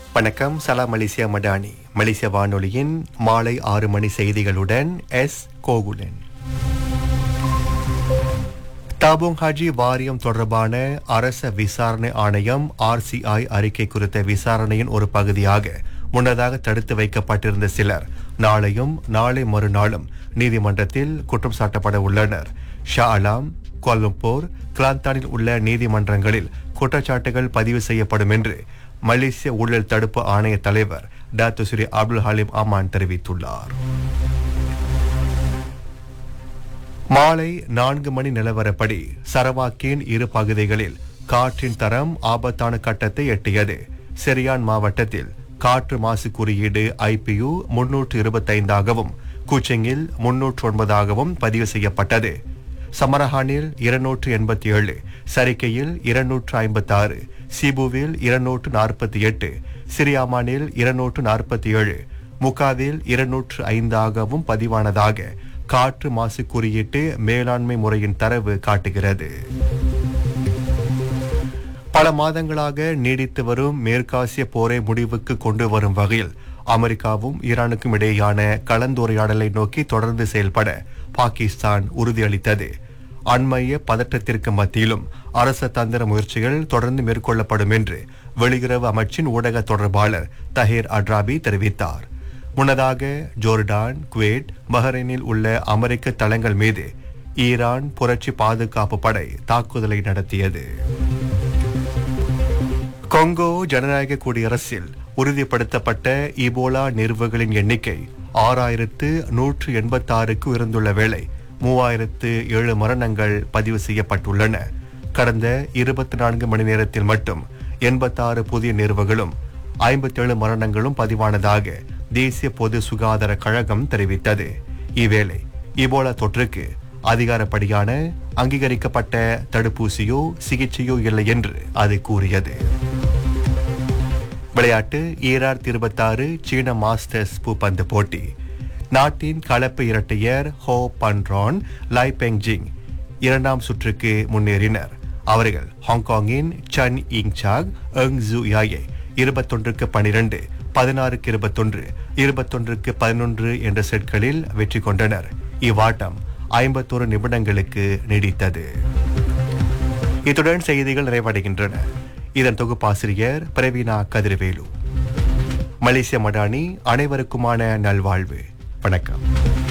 வணக்கம் சலாம் மலேசியா மடானி மலேசிய வானொலியின் மாலை ஆறு மணி செய்திகளுடன் எஸ் கோகுலன் தாபோங் ஹாஜி வாரியம் தொடர்பான அரச விசாரணை ஆணையம் ஆர்சிஐ அறிக்கை குறித்த விசாரணையின் ஒரு பகுதியாக முன்னதாக தடுத்து வைக்கப்பட்டிருந்த சிலர் நாளையும் நாளை மறுநாளும் நீதிமன்றத்தில் குற்றம் சாட்டப்பட உள்ளனர் ஷா அலாம் கோலம்பூர் கிளாந்தானில் உள்ள நீதிமன்றங்களில் குற்றச்சாட்டுகள் பதிவு செய்யப்படும் என்று மலேசிய ஊழல் தடுப்பு ஆணைய தலைவர் டாக்டர் ஸ்ரீ அப்துல் ஹலீம் அமான் தெரிவித்துள்ளார் மாலை நான்கு மணி நிலவரப்படி சரவாக்கின் இரு பகுதிகளில் காற்றின் தரம் ஆபத்தான கட்டத்தை எட்டியது செரியான் மாவட்டத்தில் காற்று மாசு குறியீடு ஐபியு முன்னூற்று இருபத்தைந்தாகவும் கூச்சிங்கில் முன்னூற்று ஒன்பதாகவும் பதிவு செய்யப்பட்டது சமரஹானில் இருநூற்று எண்பத்தி ஏழு சரிக்கையில் இருநூற்று ஐம்பத்தி ஆறு சிபுவில் இருநூற்று நாற்பத்தி எட்டு சிரியாமானில் இருநூற்று நாற்பத்தி ஏழு முகாவில் இருநூற்று ஐந்தாகவும் பதிவானதாக காற்று மாசு குறியீட்டு மேலாண்மை முறையின் தரவு காட்டுகிறது பல மாதங்களாக நீடித்து வரும் மேற்காசிய போரை முடிவுக்கு கொண்டு வரும் வகையில் அமெரிக்காவும் ஈரானுக்கும் இடையேயான கலந்துரையாடலை நோக்கி தொடர்ந்து செயல்பட பாகிஸ்தான் உறுதியளித்தது அண்மைய பதற்றத்திற்கு மத்தியிலும் அரச தந்திர முயற்சிகள் தொடர்ந்து மேற்கொள்ளப்படும் என்று வெளியுறவு அமைச்சின் ஊடக தொடர்பாளர் தஹீர் அட்ராபி தெரிவித்தார் முன்னதாக ஜோர்டான் குவேட் பஹ்ரைனில் உள்ள அமெரிக்க தளங்கள் மீது ஈரான் புரட்சி பாதுகாப்பு படை தாக்குதலை நடத்தியது கொங்கோ ஜனநாயக குடியரசில் உறுதிப்படுத்தப்பட்ட இபோலா நிறுவுகளின் எண்ணிக்கை ஆறாயிரத்து நூற்று எண்பத்தாறுக்கு உயர்ந்துள்ள வேளை மூவாயிரத்து ஏழு மரணங்கள் பதிவு செய்யப்பட்டுள்ளன கடந்த இருபத்தி நான்கு மணி நேரத்தில் மட்டும் எண்பத்தாறு புதிய நிறுவுகளும் ஐம்பத்தேழு மரணங்களும் பதிவானதாக தேசிய பொது சுகாதார கழகம் தெரிவித்தது இவ்வேளை இபோலா தொற்றுக்கு அதிகாரப்படியான அங்கீகரிக்கப்பட்ட தடுப்பூசியோ சிகிச்சையோ இல்லை என்று அது கூறியது விளையாட்டு ஈராயிரத்தி இருபத்தாறு சீன மாஸ்டர்ஸ் பூப்பந்து போட்டி நாட்டின் கலப்பு இரட்டையர் ஹோ பன்ரான் லை பெங்ஜிங் இரண்டாம் சுற்றுக்கு முன்னேறினர் அவர்கள் ஹாங்காங்கின் சன் இங்சாக் எங் ஜூ யாயை இருபத்தொன்றுக்கு பனிரெண்டு பதினாறுக்கு இருபத்தொன்று இருபத்தொன்றுக்கு பதினொன்று என்ற செட்களில் வெற்றி கொண்டனர் இவ்வாட்டம் ஐம்பத்தோரு நிமிடங்களுக்கு நீடித்தது இத்துடன் செய்திகள் நிறைவடைகின்றன இதன் தொகுப்பாசிரியர் பிரவீனா கதிர்வேலு மலேசிய மடானி அனைவருக்குமான நல்வாழ்வு வணக்கம்